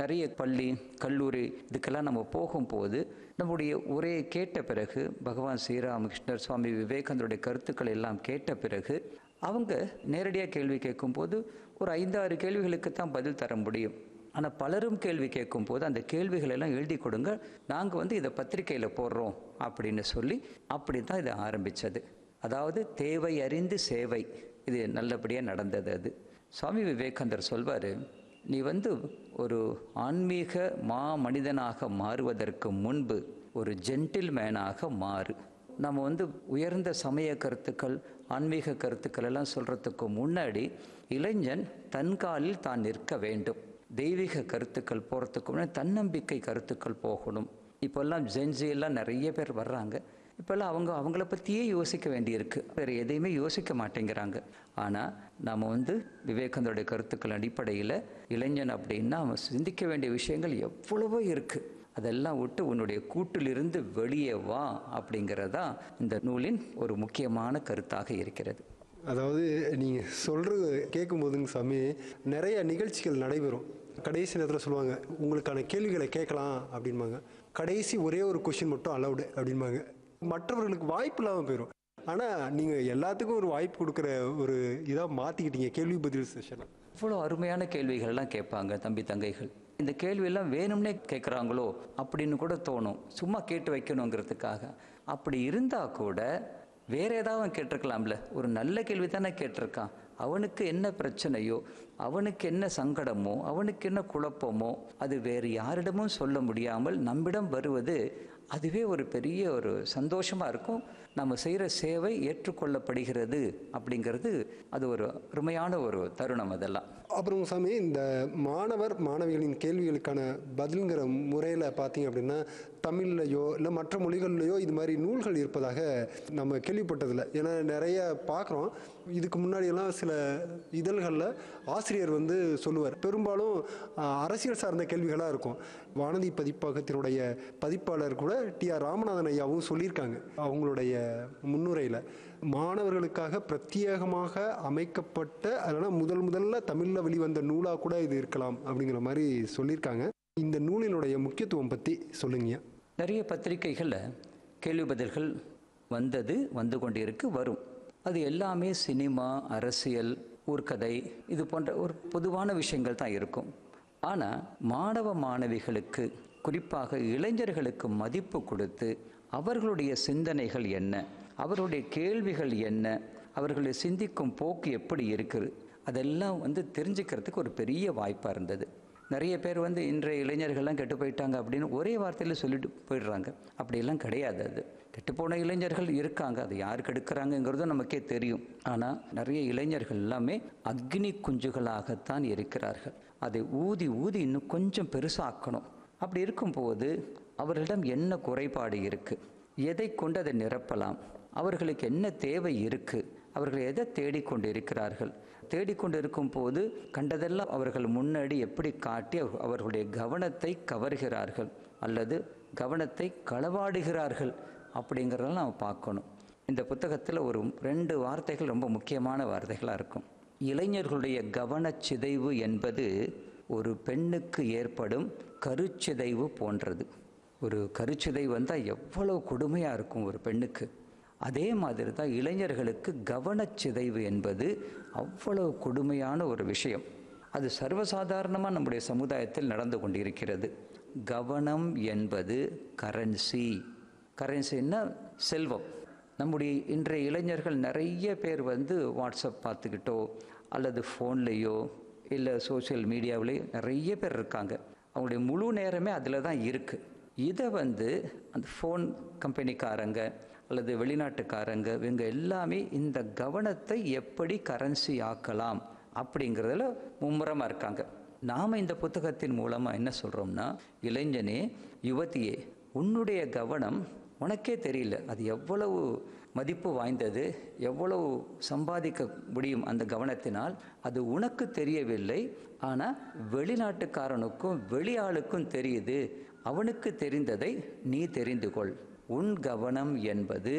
நிறைய பள்ளி கல்லூரி இதுக்கெல்லாம் நம்ம போகும்போது நம்முடைய உரையை கேட்ட பிறகு பகவான் ஸ்ரீராமகிருஷ்ணர் சுவாமி விவேகானந்தருடைய கருத்துக்களை எல்லாம் கேட்ட பிறகு அவங்க நேரடியாக கேள்வி கேட்கும்போது ஒரு ஐந்தாறு கேள்விகளுக்கு தான் பதில் தர முடியும் ஆனால் பலரும் கேள்வி கேட்கும்போது அந்த கேள்விகள் எல்லாம் எழுதி கொடுங்க நாங்கள் வந்து இதை பத்திரிக்கையில் போடுறோம் அப்படின்னு சொல்லி அப்படி தான் இதை ஆரம்பித்தது அதாவது தேவை அறிந்து சேவை இது நல்லபடியாக நடந்தது அது சுவாமி விவேகானந்தர் சொல்வார் நீ வந்து ஒரு ஆன்மீக மா மனிதனாக மாறுவதற்கு முன்பு ஒரு ஜென்டில் மேனாக மாறு நம்ம வந்து உயர்ந்த சமய கருத்துக்கள் ஆன்மீக கருத்துக்கள் எல்லாம் சொல்கிறதுக்கு முன்னாடி இளைஞன் தன் காலில் தான் நிற்க வேண்டும் தெய்வீக கருத்துக்கள் போகிறதுக்கு முன்னாடி தன்னம்பிக்கை கருத்துக்கள் போகணும் இப்போல்லாம் ஜென்ஜி எல்லாம் நிறைய பேர் வர்றாங்க இப்போல்லாம் அவங்க அவங்கள பற்றியே யோசிக்க வேண்டியிருக்கு வேறு எதையுமே யோசிக்க மாட்டேங்கிறாங்க ஆனால் நம்ம வந்து விவேகானந்தருடைய கருத்துக்கள் அடிப்படையில் இளைஞன் அப்படின்னா அவன் சிந்திக்க வேண்டிய விஷயங்கள் எவ்வளவோ இருக்குது அதெல்லாம் விட்டு உன்னுடைய கூட்டிலிருந்து வெளியே வா அப்படிங்கிறதா இந்த நூலின் ஒரு முக்கியமான கருத்தாக இருக்கிறது அதாவது நீங்கள் சொல்கிறது கேட்கும்போதுங்க சாமி நிறைய நிகழ்ச்சிகள் நடைபெறும் கடைசி நேரத்தில் சொல்லுவாங்க உங்களுக்கான கேள்விகளை கேட்கலாம் அப்படின்பாங்க கடைசி ஒரே ஒரு கொஷின் மட்டும் அலௌடு அப்படின்பாங்க மற்றவர்களுக்கு வாய்ப்பு இல்லாமல் போயிடும் ஆனால் நீங்கள் எல்லாத்துக்கும் ஒரு வாய்ப்பு கொடுக்குற ஒரு இதாக மாற்றிக்கிட்டீங்க கேள்வி பதில் செஷனை இவ்வளோ அருமையான கேள்விகள்லாம் கேட்பாங்க தம்பி தங்கைகள் இந்த கேள்வியெல்லாம் வேணும்னே கேட்குறாங்களோ அப்படின்னு கூட தோணும் சும்மா கேட்டு வைக்கணுங்கிறதுக்காக அப்படி இருந்தால் கூட வேற ஏதாவது அவன் கேட்டிருக்கலாம்ல ஒரு நல்ல கேள்வி தானே கேட்டிருக்கான் அவனுக்கு என்ன பிரச்சனையோ அவனுக்கு என்ன சங்கடமோ அவனுக்கு என்ன குழப்பமோ அது வேறு யாரிடமும் சொல்ல முடியாமல் நம்மிடம் வருவது அதுவே ஒரு பெரிய ஒரு சந்தோஷமாக இருக்கும் நம்ம செய்கிற சேவை ஏற்றுக்கொள்ளப்படுகிறது அப்படிங்கிறது அது ஒரு அருமையான ஒரு தருணம் அதெல்லாம் அப்புறம் சாமி இந்த மாணவர் மாணவிகளின் கேள்விகளுக்கான பதில்ங்கிற முறையில் பார்த்தீங்க அப்படின்னா தமிழ்லையோ இல்லை மற்ற மொழிகள்லையோ இது மாதிரி நூல்கள் இருப்பதாக நம்ம கேள்விப்பட்டதில்லை ஏன்னா நிறைய பார்க்குறோம் இதுக்கு முன்னாடியெல்லாம் சில இதழ்களில் ஆசிரியர் வந்து சொல்லுவார் பெரும்பாலும் ஆஹ், அரசியல் சார்ந்த கேள்விகளாக இருக்கும் வானதி பதிப்பகத்தினுடைய பதிப்பாளர் கூட டி ஆர் ராமநாதன் ஐயாவும் சொல்லியிருக்காங்க அவங்களுடைய முன்னுரையில் மாணவர்களுக்காக பிரத்யேகமாக அமைக்கப்பட்ட அதனால் முதல் முதல்ல தமிழில் வெளிவந்த நூலாக கூட இது இருக்கலாம் அப்படிங்கிற மாதிரி சொல்லியிருக்காங்க இந்த நூலினுடைய முக்கியத்துவம் பற்றி சொல்லுங்க நிறைய பத்திரிகைகளில் கேள்வி பதில்கள் வந்தது வந்து கொண்டிருக்கு வரும் அது எல்லாமே சினிமா அரசியல் ஊர்க்கதை இது போன்ற ஒரு பொதுவான விஷயங்கள் தான் இருக்கும் ஆனால் மாணவ மாணவிகளுக்கு குறிப்பாக இளைஞர்களுக்கு மதிப்பு கொடுத்து அவர்களுடைய சிந்தனைகள் என்ன அவர்களுடைய கேள்விகள் என்ன அவர்களுடைய சிந்திக்கும் போக்கு எப்படி இருக்குது அதெல்லாம் வந்து தெரிஞ்சுக்கிறதுக்கு ஒரு பெரிய வாய்ப்பாக இருந்தது நிறைய பேர் வந்து இன்றைய இளைஞர்கள்லாம் கெட்டு போயிட்டாங்க அப்படின்னு ஒரே வார்த்தையில் சொல்லிட்டு போயிடுறாங்க அப்படியெல்லாம் கிடையாது அது கெட்டுப்போன இளைஞர்கள் இருக்காங்க அது யார் கெடுக்கிறாங்கங்கிறதும் நமக்கே தெரியும் ஆனால் நிறைய இளைஞர்கள் எல்லாமே அக்னி குஞ்சுகளாகத்தான் இருக்கிறார்கள் அதை ஊதி ஊதி இன்னும் கொஞ்சம் பெருசாக்கணும் அப்படி இருக்கும்போது அவர்களிடம் என்ன குறைபாடு இருக்குது எதை கொண்டு அதை நிரப்பலாம் அவர்களுக்கு என்ன தேவை இருக்குது அவர்கள் எதை தேடிக்கொண்டு இருக்கிறார்கள் தேடிக்கொண்டு இருக்கும் போது கண்டதெல்லாம் அவர்கள் முன்னாடி எப்படி காட்டி அவர்- அவர்களுடைய கவனத்தை கவர்கிறார்கள் அல்லது கவனத்தை களவாடுகிறார்கள் அப்படிங்கிறதெல்லாம் நம்ம பார்க்கணும் இந்த புத்தகத்தில் ஒரு ரெண்டு வார்த்தைகள் ரொம்ப முக்கியமான வார்த்தைகளாக இருக்கும் இளைஞர்களுடைய கவனச்சிதைவு என்பது ஒரு பெண்ணுக்கு ஏற்படும் கருச்சிதைவு போன்றது ஒரு கருச்சிதைவு வந்தால் எவ்வளவு கொடுமையாக இருக்கும் ஒரு பெண்ணுக்கு அதே மாதிரி தான் இளைஞர்களுக்கு கவனச்சிதைவு என்பது அவ்வளவு கொடுமையான ஒரு விஷயம் அது சர்வசாதாரணமாக நம்முடைய சமுதாயத்தில் நடந்து கொண்டிருக்கிறது கவனம் என்பது கரன்சி கரன்சின்னா செல்வம் நம்முடைய இன்றைய இளைஞர்கள் நிறைய பேர் வந்து வாட்ஸ்அப் பார்த்துக்கிட்டோ அல்லது ஃபோன்லேயோ இல்லை சோஷியல் மீடியாவிலேயோ நிறைய பேர் இருக்காங்க அவங்களுடைய முழு நேரமே அதில் தான் இருக்குது இதை வந்து அந்த ஃபோன் கம்பெனிக்காரங்க அல்லது வெளிநாட்டுக்காரங்க இவங்க எல்லாமே இந்த கவனத்தை எப்படி கரன்சி ஆக்கலாம் அப்படிங்கிறதுல மும்முரமாக இருக்காங்க நாம் இந்த புத்தகத்தின் மூலமாக என்ன சொல்கிறோம்னா இளைஞனே யுவதியே உன்னுடைய கவனம் உனக்கே தெரியல அது எவ்வளவு மதிப்பு வாய்ந்தது எவ்வளவு சம்பாதிக்க முடியும் அந்த கவனத்தினால் அது உனக்கு தெரியவில்லை ஆனால் வெளிநாட்டுக்காரனுக்கும் வெளியாளுக்கும் தெரியுது அவனுக்கு தெரிந்ததை நீ தெரிந்து கொள் உன் கவனம் என்பது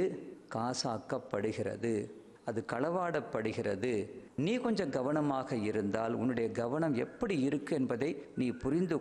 காசாக்கப்படுகிறது அது களவாடப்படுகிறது நீ கொஞ்சம் கவனமாக இருந்தால் உன்னுடைய கவனம் எப்படி இருக்கு என்பதை நீ புரிந்து